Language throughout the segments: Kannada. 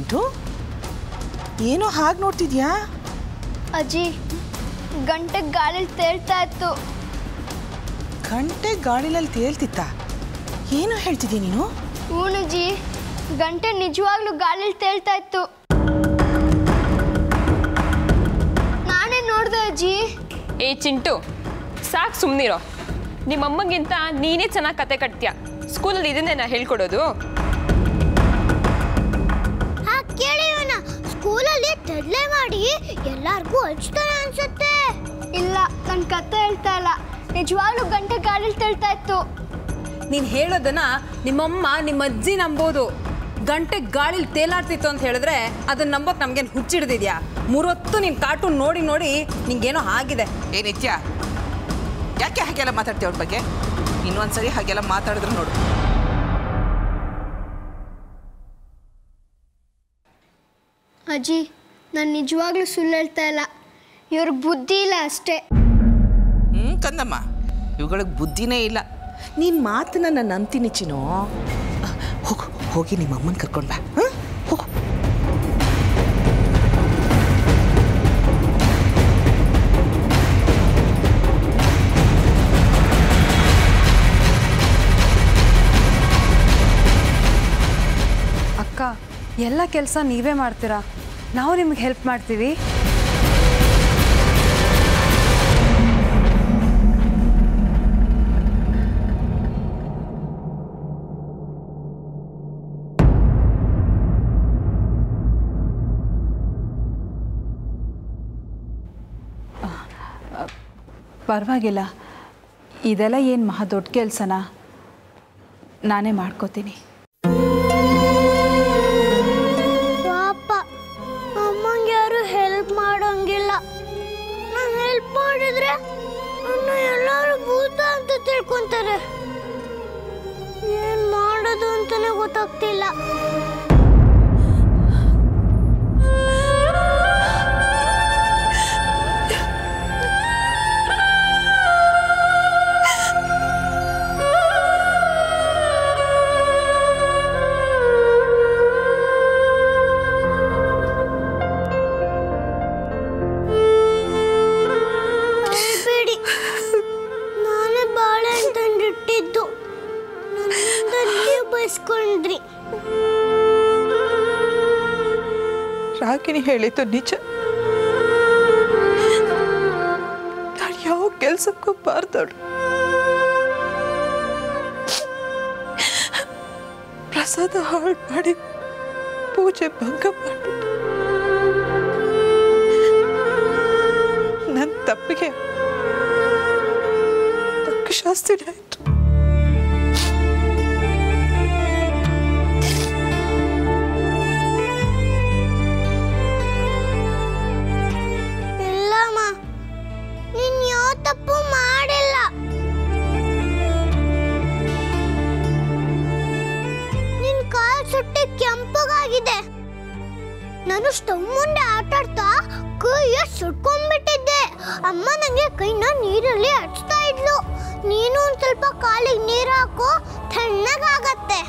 ಏನಾಯ್ತು ಏನೋ ಹಾಗೆ ನೋಡ್ತಿದ್ಯಾ ಅಜ್ಜಿ ಗಂಟೆ ಗಾಳಿಲಿ ತೇಳ್ತಾ ಇತ್ತು ಗಂಟೆ ಗಾಳಿಲಲ್ಲಿ ತೇಲ್ತಿತ್ತ ಏನು ಹೇಳ್ತಿದ್ಯಾ ನೀನು ಅಜ್ಜಿ ಗಂಟೆ ನಿಜವಾಗ್ಲೂ ಗಾಳಿಲಿ ತೇಳ್ತಾ ಇತ್ತು ನಾನೇ ನೋಡ್ದೆ ಅಜ್ಜಿ ಏ ಚಿಂಟು ಸಾಕು ಸುಮ್ಮನಿರೋ ನಿಮ್ಮಮ್ಮಗಿಂತ ನೀನೇ ಚೆನ್ನಾಗಿ ಕತೆ ಕಟ್ತೀಯ ಸ್ಕೂಲಲ್ಲಿ ಇದನ್ನೇ ನಾ ಹೇಳ್ಕೊಡೋದು ಹಾ ಕೇಳಿ ಇವನ ಸ್ಕೂಲಲ್ಲಿ ತಡ್ಲೆ ಮಾಡಿ ಎಲ್ಲಾರ್ಗೂ ಹಚ್ತಾರೆ ಅನ್ಸುತ್ತೆ ಇಲ್ಲ ನನ್ ಕತೆ ಹೇಳ್ತಾ ಇಲ್ಲ ನಿಜವಾಗ್ಲೂ ಗಂಟೆ ಗಾಳಿಲಿ ತೇಳ್ತಾ ಇತ್ತು ನೀನು ಹೇಳೋದನ್ನ ನಿಮ್ಮಮ್ಮ ನಿಮ್ಮ ಅಜ್ಜಿ ನಂಬೋದು ಗಂಟೆ ಗಾಳಿಲಿ ತೇಲಾಡ್ತಿತ್ತು ಅಂತ ಹೇಳಿದ್ರೆ ಅದನ್ನ ನಂಬೋಕ್ ನಮ್ಗೇನು ಹುಚ್ಚಿಡ್ದಿದ್ಯಾ ಮೂರೊತ್ತು ನೀನು ಕಾರ್ಟೂನ್ ನೋಡಿ ನೋಡಿ ನಿಂಗೇನೋ ಆಗಿದೆ ಏ ನಿತ್ಯ ಯಾಕೆ ಹಾಗೆಲ್ಲ ಮಾತಾಡ್ತೀಯ ಅವ್ರ ಬಗ್ಗೆ ಇನ್ನೊಂದ್ಸರಿ ಹಾಗೆಲ್ಲ ಮಾತಾಡಿದ್ರು ನೋಡು ಅಜ್ಜಿ ನಾನು ನಿಜವಾಗ್ಲೂ ಸುಳ್ಳು ಹೇಳ್ತಾ ಇಲ್ಲ ಇವ್ರಿಗೆ ಬುದ್ಧಿ ಇಲ್ಲ ಅಷ್ಟೇ ಹ್ಞೂ ಕಂದಮ್ಮ ಇವುಗಳಿಗೆ ಬುದ್ಧಿನೇ ಇಲ್ಲ ನೀನು ಮಾತನ್ನ ನಾನು ನಂಬ್ತೀನಿ ಚಿನ್ನು ಅಹ್, ಹೋಗು ಹೋಗಿ ನಿಮ್ಮ ಅಮ್ಮನ ಕರ್ಕೊಂಡು ಬಾ ಹಾಂ ಹೋಗು ಅಕ್ಕ ಎಲ್ಲ ಕೆಲಸ ನೀವೇ ಮಾಡ್ತೀರಾ ನಾವು ನಿಮ್ಗೆ ಹೆಲ್ಪ್ ಮಾಡ್ತೀವಿ ಪರವಾಗಿಲ್ಲ ಇದೆಲ್ಲ ಏನು ಮಹಾ ದೊಡ್ಡ ಕೆಲಸನಾ ನಾನೇ ಮಾಡ್ಕೋತೀನಿ ಪಾಪ ಅಮ್ಮಂಗೆ ಯಾರು ಹೆಲ್ಪ್ ಮಾಡೋಂಗಿಲ್ಲ ನಾನು ಹೆಲ್ಪ್ ಮಾಡಿದ್ರೆ ನನ್ನ ಎಲ್ಲರೂ ಭೂತ ಅಂತ ತಿಳ್ಕೊಂತಾರೆ ಏನ್ ಮಾಡೋದು ಅಂತಾನೆ ಗೊತ್ತಾಗ್ತಿಲ್ಲ ಬೇಡಿ ನಾನೇ ಬಾಳೆ ಅಂತಂದಿಟ್ಟಿದ್ದು ನನ್ನಿಂದ ನೀವು ಬಯಸ್ಕೊಂಡ್ರಿ ರಾಗಿಣಿ ಹೇಳಿದ್ದು ನಿಜ ನಾನು ಯಾವ ಕೆಲಸಕ್ಕೂ ಬಾರ್ದವಳು ಪ್ರಸಾದ ಹಾಳು ಮಾಡಿ ಪೂಜೆ ಭಂಗ ಮಾಡಿಬಿಟ್ಟು ನನ್ನ ತಪ್ಪಿಗೆ ತಕ್ಕ ಶಾಸ್ತಿನೇ ಆಯ್ತು ಇಲ್ಲಮ್ಮ ನೀನ್ ಯಾವ ತಪ್ಪು ಮಾಡಿಲ್ಲ ನಿನ್ ಕಾಲ್ ಸುಟ್ಟಿ ಕೆಂಪಗಾಗಿದೆ ನಾನು ಸ್ಟವ್ ಮುಂದೆ ಆಟಾಡ್ತಾ ಕೈಯ ಸುಟ್ಕೊಂಡ್ಬಿಟ್ಟಿದ್ದೆ ಅಮ್ಮ ನಂಗೆ ಕೈನ ನೀರಲ್ಲಿ ಹಚ್ತಾ ಇದ್ಲು ನೀನು ಒಂದ್ ಸ್ವಲ್ಪ ಕಾಲಿಗೆ ನೀರು ಹಾಕು ತಣ್ಣಗಾಗತ್ತೆ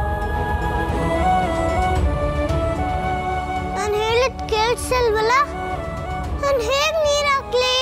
ನಾನು ಹೇಳಿದ್ ಕೇಳಿಸಲ್ವಲ್ಲ ನಾನು ಹೇಗ್ ನೀರ್ ಹಾಕ್ಲಿ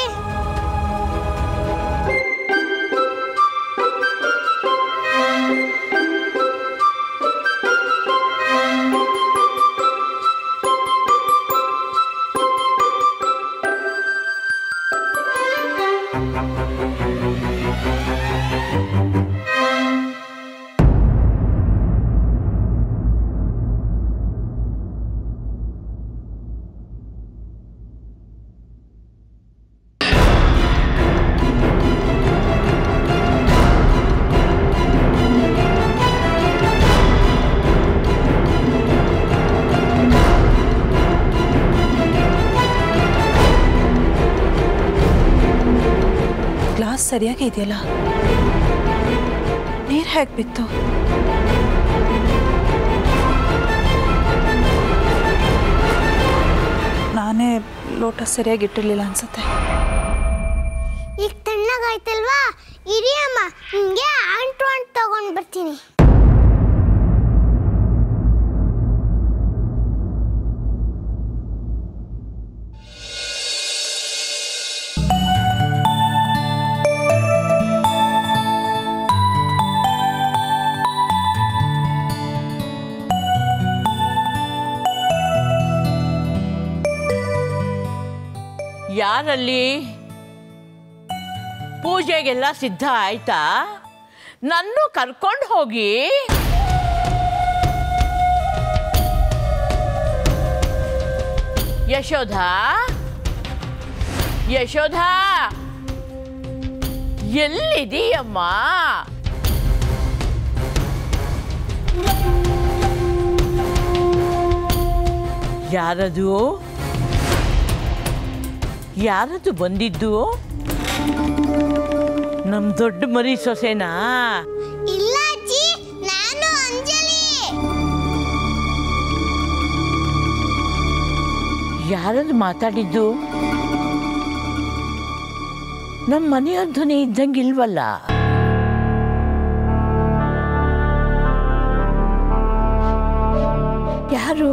ಗ್ಲಾಸ್ ಸರಿಯಾಗಿ ಇದೆಯಲ್ಲ ನೀರು ಹೇಗೆ ಬಿತ್ತು ನಾನೇ ಲೋಟ ಸರಿಯಾಗಿ ಇಟ್ಟಿರಲಿಲ್ಲ ಅನ್ಸುತ್ತೆ ಈಗ ತಣ್ಣಗಾಯ್ತಲ್ವಾ ಇರಿ ಅಮ್ಮ ನಿಮ್ಗೆ ಆಂಟು ಅಂಟ್ ತಗೊಂಡ್ ಬರ್ತೀನಿ ಯಾರಲ್ಲಿ ಪೂಜೆಗೆಲ್ಲ ಸಿದ್ಧ ಆಯ್ತಾ ನನ್ನೂ ಕರ್ಕೊಂಡು ಹೋಗಿ ಯಶೋಧ ಯಶೋಧ ಎಲ್ಲಿದೀಯಮ್ಮ ಯಾರದು ಯಾರದು ಬಂದಿದ್ದು ನಮ್ ದೊಡ್ಡ ಮರಿ ಸೊಸೆನಾ ಇಲ್ಲ ಅಜ್ಜಿ ನಾನು ಅಂಜಲಿ ಯಾರದು ಮಾತಾಡಿದ್ದು ನಮ್ಮ ಮನೆಯ ಧ್ವನಿ ಇದ್ದಂಗಿಲ್ವಲ್ಲ ಯಾರು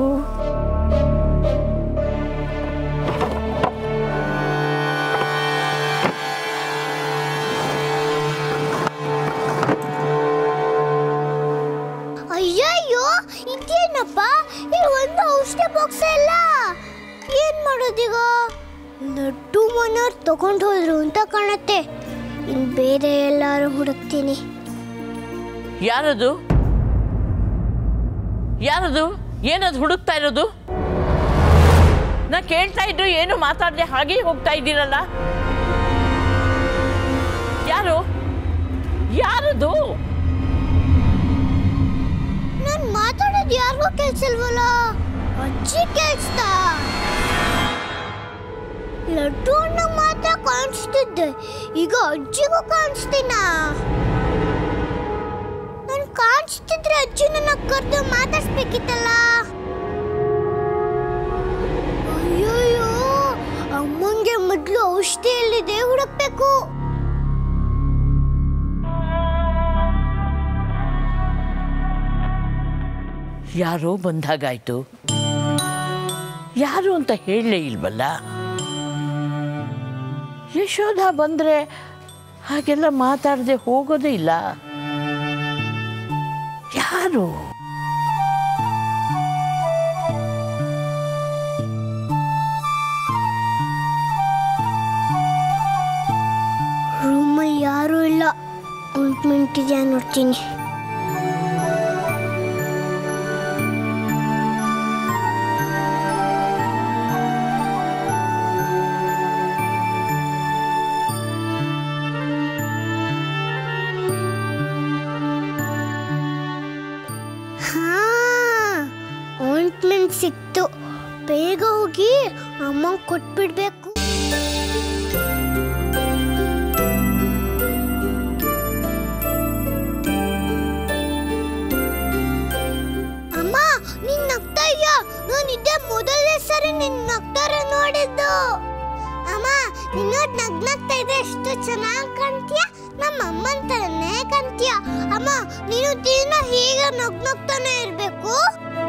ಅಯ್ಯಯ್ಯೋ ಇದೇನಪ್ಪ ಈ ಒಂದು ಔಷಧಿ ಬಾಕ್ಸ್ ಎಲ್ಲ ಏನ್ ಮಾಡೋದೀಗ ಲಡ್ಡು ಮನೋರ್ ತಗೊಂಡು ಹೋದ್ರು ಅಂತ ಕಾಣತ್ತೆ ಇನ್ ಬೇರೆ ಎಲ್ಲಾರು ಹುಡುಕ್ತೀನಿ ಯಾರದು ಯಾರದು ಏನದು ಹುಡುಕ್ತಾ ಇರೋದು ನಾ ಕೇಳ್ತಾ ಇದ್ರು ಏನು ಮಾತಾಡದೆ ಹಾಗೆ ಹೋಗ್ತಾ ಇದ್ದೀರಲ್ಲ ಯಾರು ಯಾರದು ನಾನ್ ಮಾತಾಡೋದು ಯಾರಿಗೂ ಕೇಳಿಸಲ್ವಲ್ಲ ಅಜ್ಜಿ ಕೇಳಿಸ್ತಾ ಲಡ್ಡು ಅಣ್ಣ ಮಾತ್ರ ಕಾಣಿಸ್ತಿದ್ದೆ ಈಗ ಅಜ್ಜಿಗೂ ಕಾಣಿಸ್ತೀನ ನನ್ ಕಾಣಿಸ್ತಿದ್ರೆ ಅಜ್ಜಿ ನನ್ನ ಕರೆದು ಮಾತಾಡ್ಸ್ಬೇಕಿತ್ತಲ್ಲ ಅಯ್ಯೋಯ್ಯೋ ಅಮ್ಮಂಗೆ ಮೊದಲು ಔಷಧಿ ಎಲ್ಲಿದೆ ಹುಡುಕ್ಬೇಕು ಯಾರೋ ಬಂದಾಗಾಯ್ತು ಯಾರು ಅಂತ ಹೇಳಲೇ ಇಲ್ವಲ್ಲ ಯಶೋಧ ಬಂದ್ರೆ ಹಾಗೆಲ್ಲ ಮಾತಾಡದೆ ಹೋಗೋದೇ ಇಲ್ಲ ಯಾರು ರೂಮಲ್ಲಿ ಯಾರೂ ಇಲ್ಲ ಆಯಿಂಟ್ಮೆಂಟ್ ಇದೆಯಾ ನೋಡ್ತೀನಿ ಹಾ ಆಯಿಂಟ್ಮೆಂಟ್ ಸಿಕ್ತು ಬೇಗ ಹೋಗಿ ಅಮ್ಮ ಕೊಟ್ಬಿಡ್ಬೇಕು ಅಮ್ಮ ನೀನ್ ನಗ್ತಾ ಇದೆಯಾ ನಾನು ಇದೇ ಮೊದಲನೇ ಸರಿ ನಿನ್ ನಗ್ತಾರೆ ನೋಡಿದ್ದು ಅಮ್ಮ ನೀನು ನಗ್ ನಗ್ತಾ ಇದ್ರೆ ಎಷ್ಟು ಚೆನ್ನಾಗಿ ಕಾಣ್ತೀಯ ನಮ್ಮ ಅಮ್ಮನ ತರನೇ ಕಾಣ್ತೀಯ ಅಮ್ಮ ನೀನು ದಿನ ಹೀಗೆ ನಗ್ ನಗ್ತಾನೆ ಇರ್ಬೇಕು